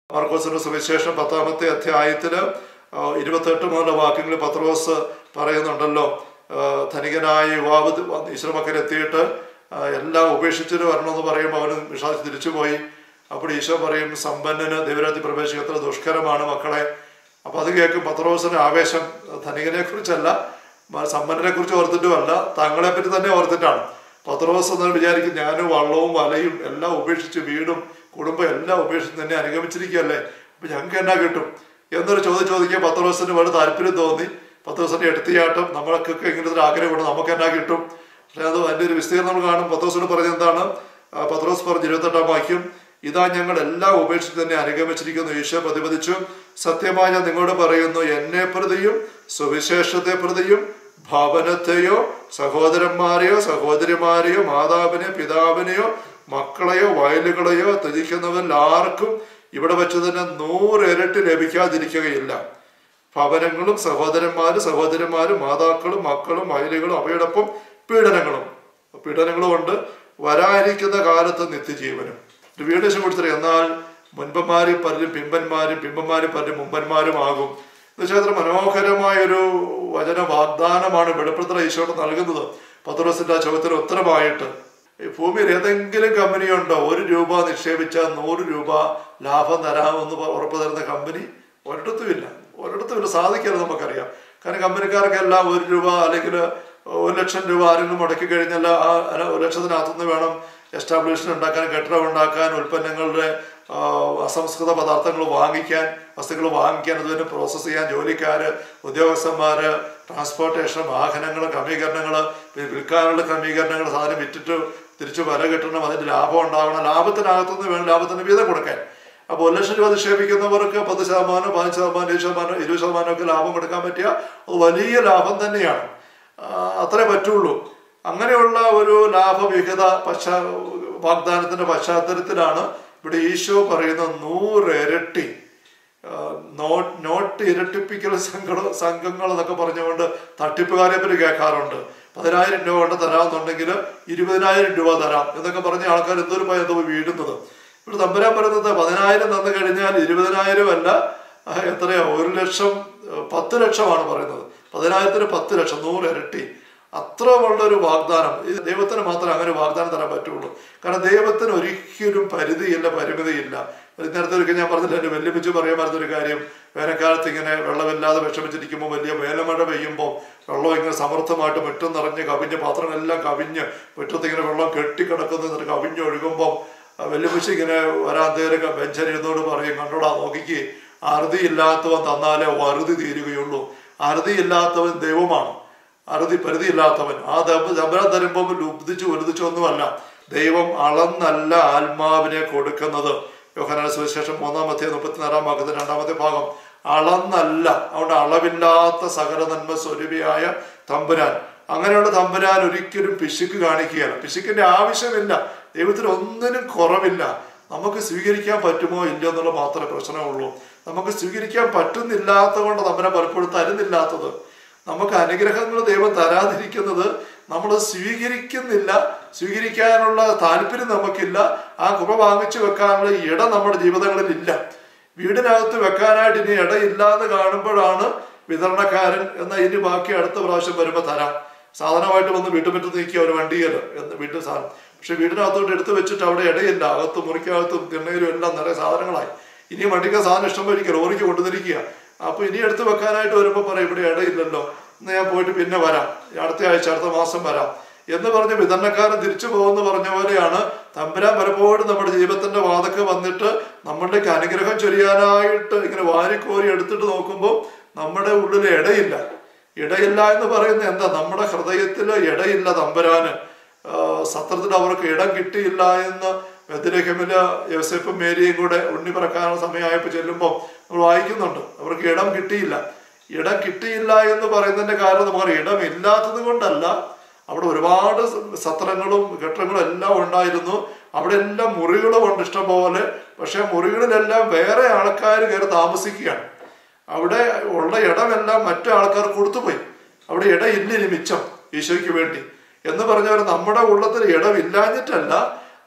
മാർക്കോസിന്റെ സുവിശേഷം പത്താമത്തെ അധ്യായത്തില് ആ, ഇരുപത്തെട്ട് മുതലുള്ള വാക്യങ്ങളിൽ പത്രോസ് പറയുന്നുണ്ടല്ലോ ആ, ധനികനായ യുവാവ് ഈശ്വര മക്കൽ എത്തിയിട്ട് ആ, എല്ലാം ഉപേക്ഷിച്ചിട്ട് വരണമെന്ന് പറയുമ്പോൾ അവന് വിശ്വാസിച്ച് തിരിച്ചുപോയി അപ്പോൾ ഈശോ പറയും സമ്പന്നന് ദൈവരാജ്യത്തിൽ പ്രവേശിക്കുക എത്ര ദുഷ്കരമാണ് മക്കളെ അപ്പൊ അത് കേൾക്കും പത്രോസിന് ആവേശം ധനികനെ കുറിച്ചല്ല സമ്പന്നനെ കുറിച്ച് ഓർത്തിട്ടുമല്ല തങ്ങളെ പറ്റി തന്നെ ഓർത്തിട്ടാണ് പത്രോസ് എന്ന് വിചാരിക്കും ഞാനും വള്ളവും വലയും എല്ലാം ഉപേക്ഷിച്ച് വീടും കുടുംബം എല്ലാം ഉപേക്ഷിച്ച് തന്നെ അനുഗമിച്ചിരിക്കുകയല്ലേ അപ്പൊ ഞങ്ങൾക്ക് എന്നാ കിട്ടും എന്നൊരു ചോദ്യം ചോദിക്കാൻ പത്രോസിന് വളരെ താല്പര്യം തോന്നി പത്രോസിന്റെ എടുത്തിയാട്ടം നമ്മൾക്കൊക്കെ ഇങ്ങനത്തെ ഒരു ആഗ്രഹമുണ്ട് നമുക്ക് എന്നാ കിട്ടും പക്ഷെ അത് അതിന്റെ ഒരു വിസ്തീർണം നമ്മൾ കാണും പത്രോസിന് പറഞ്ഞത് എന്താണ് ആ, പത്രോസ് പറഞ്ഞ ഇരുപത്തെട്ടാം വാക്യം ഇതാ ഞങ്ങൾ എല്ലാം ഉപേക്ഷിച്ച് തന്നെ അനുഗമിച്ചിരിക്കുന്നു ഈശോ പ്രതിപദിച്ചു സത്യമായി ഞാൻ നിങ്ങളോട് പറയുന്നു എന്നെ പ്രതിയും സുവിശേഷത്തെ പ്രതിയും ഭവനത്തെയോ സഹോദരന്മാരെയോ സഹോദരിമാരെയോ മാതാവിനെയോ പിതാവിനെയോ മക്കളെയോ വയലുകളെയോ ത്യജിക്കുന്നവരിൽ ആർക്കും ഇവിടെ വെച്ച് തന്നെ നൂറിരട്ടി ലഭിക്കാതിരിക്കുകയില്ല ഭവനങ്ങളും സഹോദരന്മാരും സഹോദരന്മാരും മാതാക്കളും മക്കളും വയലുകളും അവയോടൊപ്പം പീഡനങ്ങളും പീഡനങ്ങളും ഉണ്ട് വരാനിരിക്കുന്ന കാലത്ത് നിത്യജീവനും ഒരു വീടേശം കൊടുത്തിട്ട് എന്നാൽ മുൻപന്മാരും പലരും പിമ്പന്മാരും പിമ്പന്മാരും പലരും മുമ്പന്മാരും ആകും എന്ന് വെച്ചാൽ അത്ര മനോഹരമായ ഒരു വചന വാഗ്ദാനമാണ് വെളിപ്പെടുത്തൽ ഈശോട് നൽകുന്നത് പത്രോസിന്റെ ആ ചോദ്യത്തിന് ഉത്തരമായിട്ട് ഈ ഭൂമിയിൽ ഏതെങ്കിലും കമ്പനി ഉണ്ടോ ഒരു രൂപ നിക്ഷേപിച്ചാൽ നൂറ് രൂപ ലാഭം തരാമെന്ന് പ- ഉറപ്പ് തരുന്ന കമ്പനി ഒരിടത്തുമില്ല ഒരിടത്തുമില്ല സാധിക്കരുത് നമുക്കറിയാം കാരണം കമ്പനിക്കാർക്കെല്ലാം ഒരു രൂപ അല്ലെങ്കിൽ ഒരു ലക്ഷം രൂപ ആരെങ്കിലും മുടക്കി കഴിഞ്ഞാൽ ആ അര- ഒരു ലക്ഷത്തിനകത്തുനിന്ന് വേണം എസ്റ്റാബ്ലിഷൻ ഉണ്ടാക്കാൻ കെട്ടിടം ഉണ്ടാക്കാൻ ഉൽപ്പന്നങ്ങളുടെ ആ, അസംസ്കൃത പദാർത്ഥങ്ങൾ വാങ്ങിക്കാൻ വസ്തുക്കൾ വാങ്ങിക്കാൻ അതുപോലെ പ്രോസസ്സ് ചെയ്യാൻ ജോലിക്കാര് ഉദ്യോഗസ്ഥന്മാര് ട്രാൻസ്പോർട്ടേഷൻ വാഹനങ്ങൾ ക്രമീകരണങ്ങൾ വിൽക്കാനുള്ള ക്രമീകരണങ്ങൾ സാധനം വിറ്റിട്ട് തിരിച്ചു വില കിട്ടണം അതിന്റെ ലാഭം ഉണ്ടാവണം ലാഭത്തിനകത്തുനിന്ന് വേണം ലാഭത്തിന് വീതം കൊടുക്കാൻ അപ്പോൾ ഒരു ലക്ഷം രൂപ നിക്ഷേപിക്കുന്നവർക്ക് പത്ത് ശതമാനം പതിനഞ്ച് ശതമാനം ഇരുപത് ശതമാനം ഇരുപത് ശതമാനം ഒക്കെ ലാഭം കൊടുക്കാൻ പറ്റിയ അത് വലിയ ലാഭം തന്നെയാണ് ആ, അത്രേ പറ്റുള്ളൂ അങ്ങനെയുള്ള ഒരു ലാഭവിഹിത പശ്ചാ വാഗ്ദാനത്തിന്റെ പശ്ചാത്തലത്തിലാണ് ഇവിടെ ഈശോ പറയുന്ന നൂറ് ഇരട്ടി ആ, നോട്ട് നോട്ട് ഇരട്ടിപ്പിക്കൽ സംഘട സംഘങ്ങൾ എന്നൊക്കെ പറഞ്ഞുകൊണ്ട് തട്ടിപ്പുകാരെ പറ്റി കേൾക്കാറുണ്ട് പതിനായിരം രൂപ കൊണ്ട് തരാമെന്നുണ്ടെങ്കിൽ ഇരുപതിനായിരം രൂപ തരാം എന്നൊക്കെ പറഞ്ഞ ആൾക്കാർ എന്തൊരു ഭയം എന്തോ വീഴുന്നത് ഇവിടെ തമ്പുരാൻ പറയുന്നത് പതിനായിരം തന്നു കഴിഞ്ഞാൽ ഇരുപതിനായിരം അല്ല ആ, എത്രയാ ഒരു ലക്ഷം ആ, പത്ത് ലക്ഷമാണ് പറയുന്നത് പതിനായിരത്തിന് പത്ത് ലക്ഷം നൂറ് ഇരട്ടി അത്ര ഉള്ളൊരു വാഗ്ദാനം ഇത് ദൈവത്തിന് മാത്രമേ അങ്ങനെ ഒരു വാഗ്ദാനം തരാൻ പറ്റുള്ളൂ കാരണം ദൈവത്തിന് ഒരിക്കലും പരിധിയില്ല പരിമിതിയില്ല ഒരു നേരത്തെ ഒരിക്കൽ ഞാൻ പറഞ്ഞില്ല എൻ്റെ വെല്ലുവിളിച്ച് പറയാൻ പറഞ്ഞൊരു കാര്യം വേനൽക്കാലത്ത് ഇങ്ങനെ വെള്ളമില്ലാതെ വിഷമിച്ചിരിക്കുമ്പോൾ വലിയ വേനൽമഴ പെയ്യുമ്പോൾ വെള്ളം ഇങ്ങനെ സമൃദ്ധമായിട്ട് മുറ്റം നിറഞ്ഞ് കവിഞ്ഞ് പാത്രങ്ങളെല്ലാം കവിഞ്ഞ് മുറ്റത്ത് ഇങ്ങനെ വെള്ളം കെട്ടിക്കിടക്കുന്നു എന്നിട്ട് കവിഞ്ഞൊഴുകുമ്പോൾ വെല്ലുവിളിച്ച് ഇങ്ങനെ വരാന്തേര് ബെഞ്ചരിരുന്നോട് പറയും കണ്ടോടാ നോക്കിക്ക് അറുതിയില്ലാത്തവൻ തന്നാലേ വറുതി തീരുകയുള്ളൂ അറുതിയില്ലാത്തവൻ ദൈവമാണ് അറുതി പരിധിയില്ലാത്തവൻ ആ ദമ്പ- ദമ്പരം തരുമ്പോൾ ലുബ്ധിച്ചു വലുതിച്ചു ഒന്നുമല്ല ദൈവം അളന്നല്ല ആത്മാവിനെ കൊടുക്കുന്നത് യോഹനാന സുവിശേഷം മൂന്നാമത്തെ മുപ്പത്തിനാലാം ഭാഗത്ത് രണ്ടാമത്തെ ഭാഗം അളന്നല്ല അവിടെ അളവില്ലാത്ത സകല നന്മ സ്വരൂപിയായ തമ്പുരാൻ അങ്ങനെയുള്ള തമ്പുരാൻ ഒരിക്കലും പിശുക്ക് കാണിക്കുകയല്ല പിശുക്കിന്റെ ആവശ്യമില്ല ദൈവത്തിന് ഒന്നിനും കുറവില്ല നമുക്ക് സ്വീകരിക്കാൻ പറ്റുമോ ഇല്ലയോ എന്നുള്ള മാത്രമേ പ്രശ്നമുള്ളൂ നമുക്ക് സ്വീകരിക്കാൻ പറ്റുന്നില്ലാത്ത കൊണ്ട് തമ്പുരാൻ പലപ്പോഴും തരുന്നില്ലാത്തത് നമുക്ക് അനുഗ്രഹങ്ങൾ ദൈവം തരാതിരിക്കുന്നത് നമ്മൾ സ്വീകരിക്കുന്നില്ല സ്വീകരിക്കാനുള്ള താല്പര്യം നമുക്കില്ല ആ കൃപ വാങ്ങിച്ചു വെക്കാനുള്ള ഇട നമ്മുടെ ജീവിതങ്ങളിൽ ഇല്ല വീടിനകത്ത് വെക്കാനായിട്ട് ഇനി ഇടയില്ല എന്ന് കാണുമ്പോഴാണ് വിതരണക്കാരൻ എന്ന ഇനി ബാക്കി അടുത്ത പ്രാവശ്യം വരുമ്പോൾ തരാം സാധനമായിട്ട് വന്ന് വീട്ടുമുറ്റത്ത് നിൽക്കുക ഒരു വണ്ടിയിൽ എന്ന് വീട്ടിൽ സാധനം പക്ഷെ വീടിനകത്തോട്ട് എടുത്തു വെച്ചിട്ട് അവിടെ ഇടയില്ല അകത്ത് മുറിക്കകത്തും തിണ്ണയിലും എല്ലാം നിറയെ സാധനങ്ങളായി ഇനി വണ്ടിക്ക് സാധനം ഇഷ്ടം പോയിരിക്കുക ലോറിക്ക് കൊണ്ടുവന്നിരിക്കുക അപ്പൊ ഇനി എടുത്തു വെക്കാനായിട്ട് വരുമ്പോൾ പറയും ഇവിടെ ഇടയില്ലല്ലോ ഇന്ന് ഞാൻ പോയിട്ട് പിന്നെ വരാം ഈ അടുത്ത ആഴ്ച അടുത്ത മാസം വരാം എന്ന് പറഞ്ഞ് വിതരണക്കാരൻ തിരിച്ചു പോകുന്ന പറഞ്ഞ പോലെയാണ് തമ്പുരാൻ പലപ്പോഴും നമ്മുടെ ജീവിതത്തിന്റെ വാതൊക്കെ വന്നിട്ട് നമ്മളുടെയൊക്കെ അനുഗ്രഹം ചൊരിയാനായിട്ട് ഇങ്ങനെ വാരിക്കോരി എടുത്തിട്ട് നോക്കുമ്പോൾ നമ്മുടെ ഉള്ളിൽ ഇടയില്ല ഇടയില്ല എന്ന് പറയുന്നത് എന്താ നമ്മുടെ ഹൃദയത്തിൽ ഇടയില്ല തമ്പുരാന് ആ, സത്രത്തിൽ അവർക്ക് ഇടം കിട്ടിയില്ല എന്ന് ബദലഹമില് യോസെഫും മേരിയും കൂടെ ഉണ്ണി പിറക്കാനുള്ള സമയമായപ്പോൾ ചെല്ലുമ്പോൾ നമ്മൾ വായിക്കുന്നുണ്ട് അവർക്ക് ഇടം കിട്ടിയില്ല ഇടം കിട്ടിയില്ല എന്ന് പറയുന്നതിന്റെ കാരണം നമുക്കറിയാം ഇടം ഇല്ലാത്തത് കൊണ്ടല്ല അവിടെ ഒരുപാട് സത്രങ്ങളും കെട്ടിടങ്ങളും എല്ലാം ഉണ്ടായിരുന്നു അവിടെ എല്ലാം മുറികളും ഉണ്ട് ഇഷ്ടം പോലെ പക്ഷെ മുറികളിലെല്ലാം വേറെ ആൾക്കാർ കയറി താമസിക്കുകയാണ് അവിടെ ഉള്ള ഇടമെല്ലാം മറ്റു ആൾക്കാർ കൊടുത്തുപോയി അവിടെ ഇടയില്ല ഇനി മിച്ചം ഈശോയ്ക്ക് വേണ്ടി എന്ന് പറഞ്ഞവർ നമ്മുടെ ഉള്ളത്തിൽ ഇടമില്ലാഞ്ഞിട്ടല്ല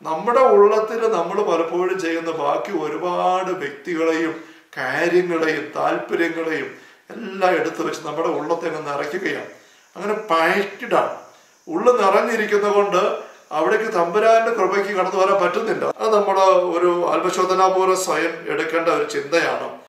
നമ്മുടെ ഉള്ളത്തിൽ നമ്മൾ പലപ്പോഴും ചെയ്യുന്ന ബാക്കി ഒരുപാട് വ്യക്തികളെയും കാര്യങ്ങളെയും താല്പര്യങ്ങളെയും എല്ലാം എടുത്തു വെച്ച് നമ്മുടെ ഉള്ളത്തെ അങ്ങ് നിറയ്ക്കുകയാണ് അങ്ങനെ പാക്റ്റഡാണ് ഉള്ളു നിറഞ്ഞിരിക്കുന്ന കൊണ്ട് അവിടേക്ക് തമ്പുരാന്റെ കൃപയ്ക്ക് കടന്നു വരാൻ പറ്റുന്നില്ല അത് നമ്മൾ ഒരു ആത്മശോധനാപൂർവ്വം സ്വയം എടുക്കേണ്ട ഒരു ചിന്തയാണ്